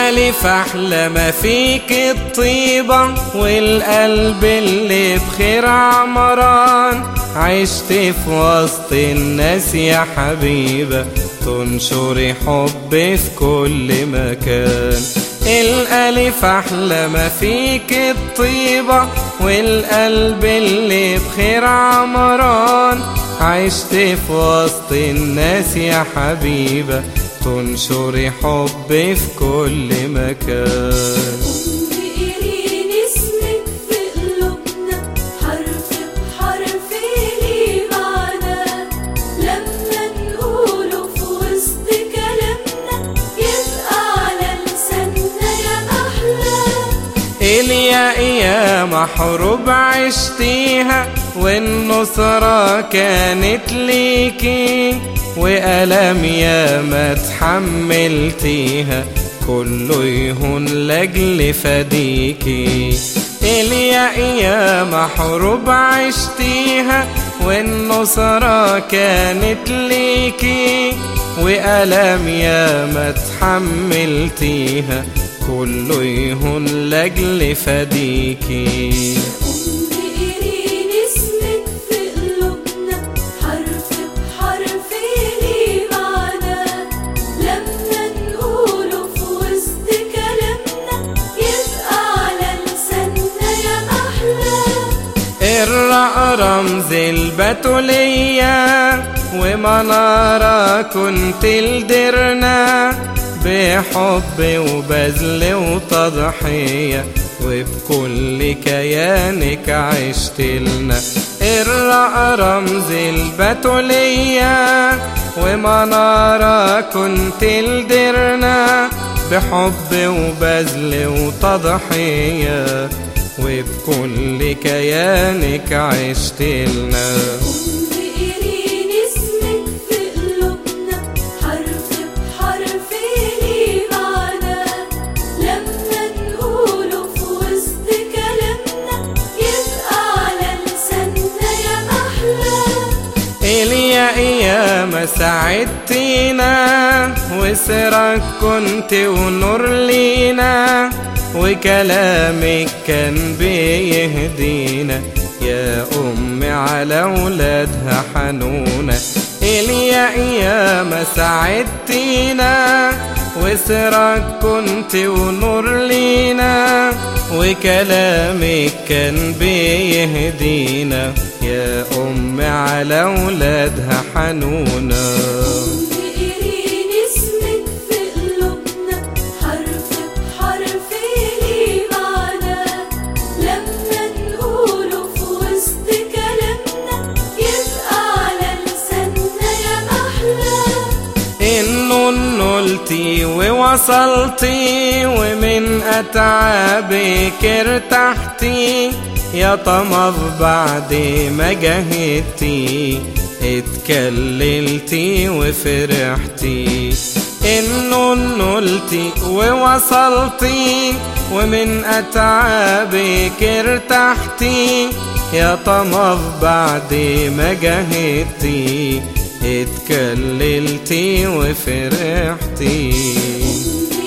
الألف أحلى ما فيك الطيبة والقلب اللي بخير عمران عشت في وسط الناس يا حبيبة تنشري حب في كل مكان الألف أحلى ما فيك الطيبة والقلب اللي بخير عمران عشت في وسط الناس يا حبيبة تنشري حب في كل مكان بإيرين اسمك في قلوبنا حرف بحرف ليه معنى لما نقوله في وسط كلامنا يبقى على لساننا يا أحلى إليا يا محروب عشتيها والنصرة كانت ليكي وألم يا ما تحملتيها كله يهون لأجل فديكي إليا يا محروب عشتيها والنصرة كانت ليكي وألم يا ما تحملتيها كله يهون لأجل فديكي بإيرين اسمك في قلوبنا حرف بحرف ليه معنى لما نقوله في وسط كلامنا يبقى على لساننا يا أحلى الرق رمز البتولية ومنارة كنت لدرنا بحب وبذل وتضحية وبكل كيانك عشت لنا الرق رمز البتولية ومنارة كنت لدرنا بحب وبذل وتضحية وبكل كيانك عشت لنا بإيرين اسمك في قلوبنا حرف بحرف ليه معنى لما نقوله في وسط كلامنا يبقى على لساننا يا أحلى إليا يا ما ساعدتينا وسرك كنت ونور لينا وكلامك كان بيهدينا يا أم على ولادها حنونة إليا يا ما ساعدتينا وسرك كنت ونور لينا وكلامك كان بيهدينا يا أم على ولادها حنونة بإيرين اسمك في قلوبنا حرف بحرف ليه معنى لما نقوله في وسط كلامنا يبقى على لساننا يا أحلى إنه نلتي ووصلتي ومن أتعابك ارتحتي يا طمظ بعد ما جهدتي اتكللتي وفرحتي إنه نلتي ووصلتي ومن أتعابك ارتحتي يا طمظ بعد ما جهدتي اتكللتي وفرحتي